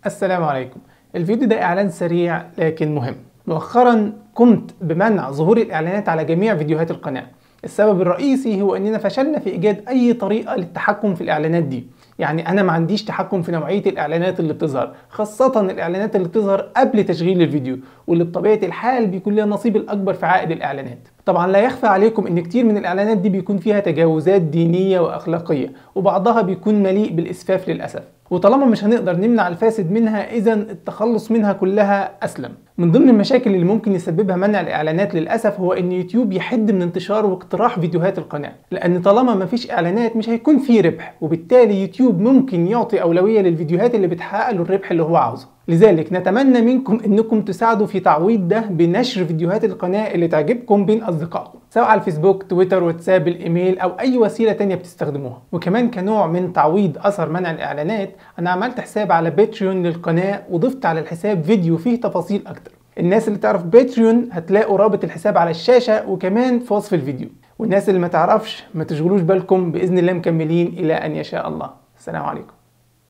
السلام عليكم الفيديو ده اعلان سريع لكن مهم مؤخرا قمت بمنع ظهور الاعلانات على جميع فيديوهات القناه السبب الرئيسي هو اننا فشلنا في ايجاد اي طريقه للتحكم في الاعلانات دي يعني انا ما عنديش تحكم في نوعيه الاعلانات اللي بتظهر خاصه الاعلانات اللي بتظهر قبل تشغيل الفيديو واللي بطبيعه الحال بيكون لها النصيب الاكبر في عائد الاعلانات طبعا لا يخفى عليكم ان كتير من الاعلانات دي بيكون فيها تجاوزات دينيه واخلاقيه وبعضها بيكون مليء بالاسفاف للاسف وطالما مش هنقدر نمنع الفاسد منها اذا التخلص منها كلها اسلم من ضمن المشاكل اللي ممكن يسببها منع الاعلانات للاسف هو ان يوتيوب يحد من انتشار واقتراح فيديوهات القناه لان طالما مفيش اعلانات مش هيكون في ربح وبالتالي يوتيوب ممكن يعطي اولويه للفيديوهات اللي بتحقق له الربح اللي هو عاوزه لذلك نتمنى منكم انكم تساعدوا في تعويض ده بنشر فيديوهات القناه اللي تعجبكم بين اصدقائكم سواء على الفيسبوك تويتر واتساب الايميل او اي وسيله تانية بتستخدموها وكمان كنوع من تعويض اثر منع الاعلانات انا عملت حساب على باتريون للقناه وضفت على الحساب فيديو فيه تفاصيل اكتر الناس اللي تعرف باتريون هتلاقوا رابط الحساب على الشاشه وكمان في وصف الفيديو والناس اللي ما تعرفش ما تشغلوش بالكم باذن الله مكملين الى ان يشاء الله السلام عليكم